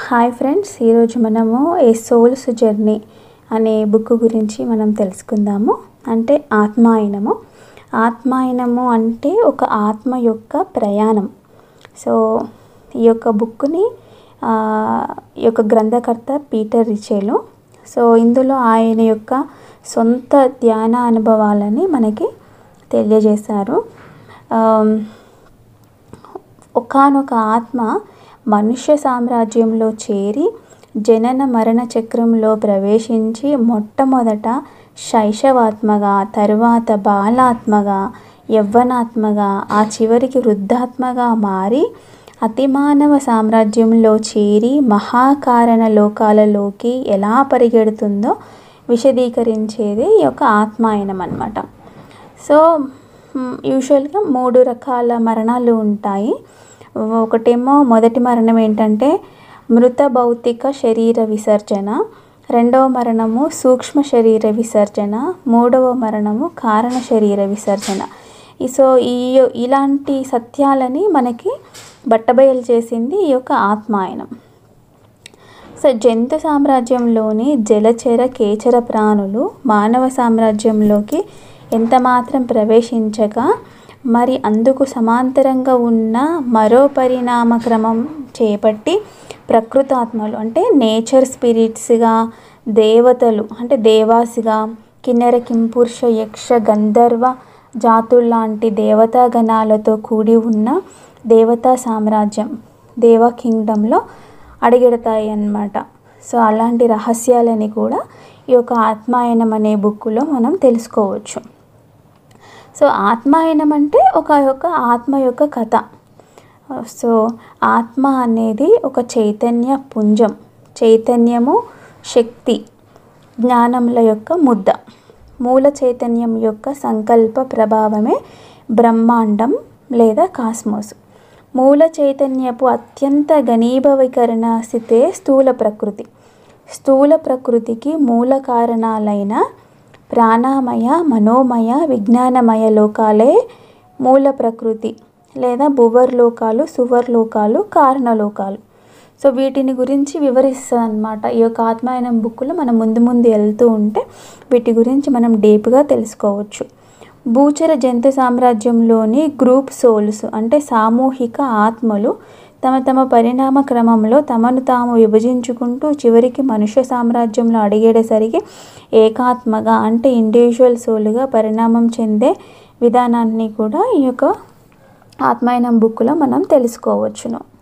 hi friends ఈరోజు మనము A soul's journey అనే బుక్ గురించి మనం తెలుసుకుందాము అంటే ఆత్మాయనము ఆత్మాయనము అంటే ఒక ఆత్మ యొక్క ప్రయాణం సో ఈ యొక్క బుక్ని ఆ, ఈ యొక్క గ్రంథకర్త పీటర్ రిచేలు సో ఇందులో ఆయన యొక్క సొంత ధ్యాన అనుభవాలని మనకి తెలియజేశారు ఆమ్, ఒకానొక ఆత్మ మనుష్య సామ్రాజ్యంలో చేరి జనన మరణ చక్రంలో ప్రవేశించి మొట్టమొదట శైశవాత్మగా తరువాత బాలాత్మగా యవ్వనాత్మగా ఆ చివరికి వృద్ధాత్మగా మారి అతిమానవ సామ్రాజ్యంలో చేరి మహాకారణ లోకాలలోకి ఎలా పరిగెడుతుందో విశదీకరించేది ఈ యొక్క ఆత్మాయనం అన్నమాట సో మ్, యూజువల్గా మూడు రకాల మరణాలు ఉంటాయి ఒకటేమో మొదటి మరణం ఏంటంటే మృత భౌతిక శరీర విసర్జన రెండవ మరణము సూక్ష్మ శరీర విసర్జన మూడవ మరణము కారణ శరీర విసర్జన ఈ సో ఈ ఇలాంటి సత్యాలని మనకి బట్టబయలు చేసింది ఈ యొక్క ఆత్మాయనం సో జంతు సామ్రాజ్యంలోని జలచర కేచర ప్రాణులు మానవ సామ్రాజ్యంలోకి ఎంత మాత్రం ప్రవేశించగా మరి అందుకు సమాంతరంగా ఉన్న మరో పరిణామ క్రమం చేపట్టి ప్రకృతాత్మలు అంటే నేచర్ స్పిరిట్స్గా దేవతలు అంటే దేవాసిగా కిన్నెర కింపురుష యక్ష గంధర్వ జాతుల్లాంటి దేవతా గణాలతో కూడి ఉన్న దేవతా సామ్రాజ్యం దేవ కింగ్డంలో అడిగెడతాయి అన్నమాట సో అలాంటి రహస్యాలని కూడా ఈ యొక్క ఆత్మాయనం అనే బుక్కులో మనం తెలుసుకోవచ్చు సో ఆత్మాయనం అంటే ఒక యొక్క ఆత్మ యొక్క కథ సో ఆత్మ అనేది ఒక చైతన్య పుంజం చైతన్యము శక్తి జ్ఞానముల యొక్క ముద్ద మూల చైతన్యం యొక్క సంకల్ప ప్రభావమే బ్రహ్మాండం లేదా కాస్మోస్ మూల చైతన్యపు అత్యంత ఘనీభవీకరణ స్థితే స్థూల ప్రకృతి స్థూల ప్రకృతికి మూల కారణాలైన ప్రాణమయ మనోమయ విజ్ఞానమయ లోకాలే మూల ప్రకృతి లేదా భువర్ లోకాలు సువర్ లోకాలు కారణలోకాలు సో వీటిని గురించి వివరిస్తుంది అనమాట ఈ యొక్క ఆత్మాయనం బుక్లో మనం ముందు ముందు వెళ్తూ ఉంటే వీటి గురించి మనం డీప్గా తెలుసుకోవచ్చు భూచర జంతు సామ్రాజ్యంలోని గ్రూప్ సోల్స్ అంటే సామూహిక ఆత్మలు తమ తమ పరిణామ క్రమంలో తమను తాము విభజించుకుంటూ చివరికి మనుష్య సామ్రాజ్యంలో అడిగేసరికి ఏకాత్మగా అంటే ఇండివిజువల్ సోలుగా పరిణామం చెందే విధానాన్ని కూడా ఈ యొక్క ఆత్మాయనం బుక్లో మనం తెలుసుకోవచ్చును